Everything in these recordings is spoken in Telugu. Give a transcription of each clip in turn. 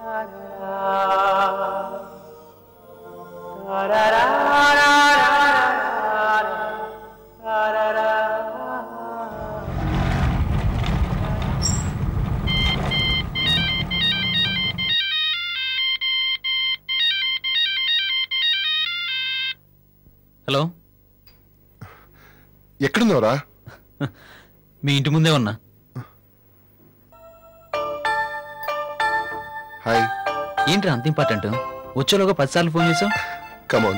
హలో ఎక్కడున్నావురా మీ ఇంటి ముందే ఉన్నా హాయ్ ఏంటి అంత ఇంపార్టెంట్ వచ్చేలోగా పదిసార్లు ఫోన్ చేసావు కమాన్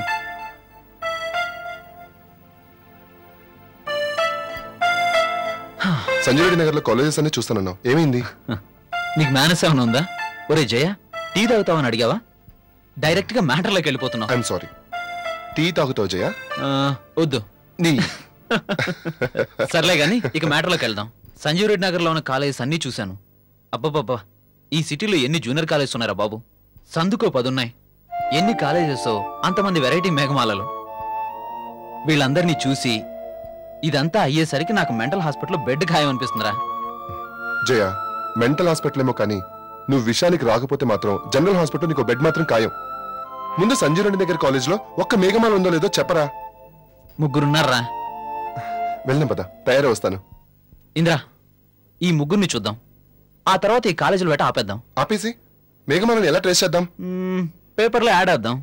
సంజయ్ రెడ్డి నగర్ లో కాలేజెస్ అన్ని చూస్తానన్నావు ఏమైంది నీకు మేనస్ ఏమైనా ఉందా ఒరే జయ టీ తాగుతావని అడిగావా డైరెక్ట్ గా మ్యాటర్లోకి వెళ్ళిపోతున్నావు ఐఎమ్ సారీ టీ తాగుతావు జయ ఆ, వద్దు నీ సర్లే గాని ఇక మ్యాటర్లోకి వెళ్దాం సంజీవ్ రెడ్డి నగర్ లో ఉన్న కాలేజెస్ అన్నీ చూశాను అబ్బబ్బబ్బా ఈ సిటీలో ఎన్ని జూనియర్ కాలేజెస్ ఉన్నారా బాబు సందుకో పదున్నాయి ఎన్ని కాలేజెస్ అంతమంది వెరైటీ మేఘమాలలు వీళ్ళందరినీ చూసి ఇదంతా అయ్యేసరికి నాకు మెంటల్ హాస్పిటల్లో బెడ్ ఖాయం అనిపిస్తుందిరా జయ మెంటల్ హాస్పిటల్ ఏమో కానీ నువ్వు విషయానికి రాకపోతే మాత్రం జనరల్ హాస్పిటల్ నీకు బెడ్ మాత్రం ఖాయం ముందు సంజయ్ రెడ్డి దగ్గర కాలేజ్ లో ఒక్క మేఘమాల ఉందో లేదో చెప్పరా ముగ్గురున్నారా వెళ్ళిన పద తయారై వస్తాను ఇంద్రా ఈ ముగ్గురిని చూద్దాం ఆ తర్వాత ఈ కాలేజీలో బయట ఆపేద్దాం ఆపేసి మేఘమాలని ఎలా ట్రేస్ చేద్దాం మ్మ్, పేపర్లో యాడ్ వేద్దాం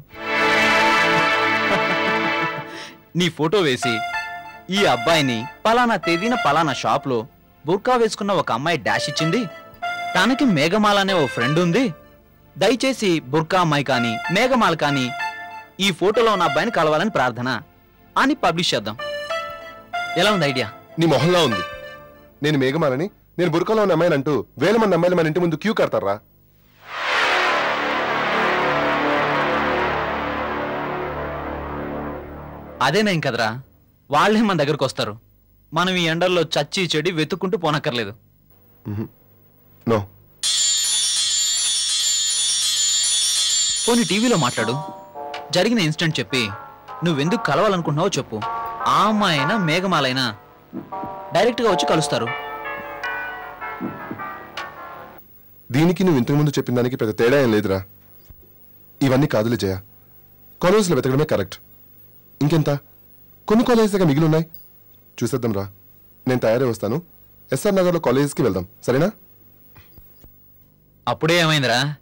నీ ఫోటో వేసి ఈ అబ్బాయిని పలానా తేదీన పలానా షాప్లో బుర్కా వేసుకున్న ఒక అమ్మాయి డాష్ ఇచ్చింది తనకి మేఘమాల అనే ఓ ఫ్రెండ్ ఉంది దయచేసి బుర్కా అమ్మాయి కానీ మేఘమాల కానీ ఈ ఫోటోలో ఉన్న అబ్బాయిని కలవాలని ప్రార్థన అని పబ్లిష్ చేద్దాం ఎలా ఉంది ఐడియా నీ మొహంలా ఉంది నేను మేఘమాలని నేను బురకలో ఉన్న అమ్మాయిని అంటూ వేల మంది అమ్మాయిలు మన ఇంటి ముందు క్యూ కడతారా అదేనేం కదరా వాళ్ళే మన దగ్గరకు వస్తారు మనం ఈ ఎండల్లో చచ్చి చెడి వెతుక్కుంటూ పోనక్కర్లేదు నో పోనీ టీవీలో మాట్లాడు జరిగిన ఇన్సిడెంట్ చెప్పి నువ్వెందుకు కలవాలనుకుంటున్నావో చెప్పు ఆ అమ్మాయి అయినా మేఘమాలైనా డైరెక్ట్గా వచ్చి కలుస్తారు దీనికి నువ్వు ఇంతకుముందు చెప్పిన దానికి పెద్ద తేడా ఏం లేదురా ఇవన్నీ కాదులే జయ కాలేజ్లో వెతకడమే కరెక్ట్ ఇంకెంత కొన్ని కాలేజెస్ దగ్గర మిగిలి ఉన్నాయి చూసేద్దాం రా నేను తయారై వస్తాను ఎస్ఆర్ నగర్లో కాలేజెస్కి వెళ్దాం సరేనా అప్పుడే ఏమైందిరా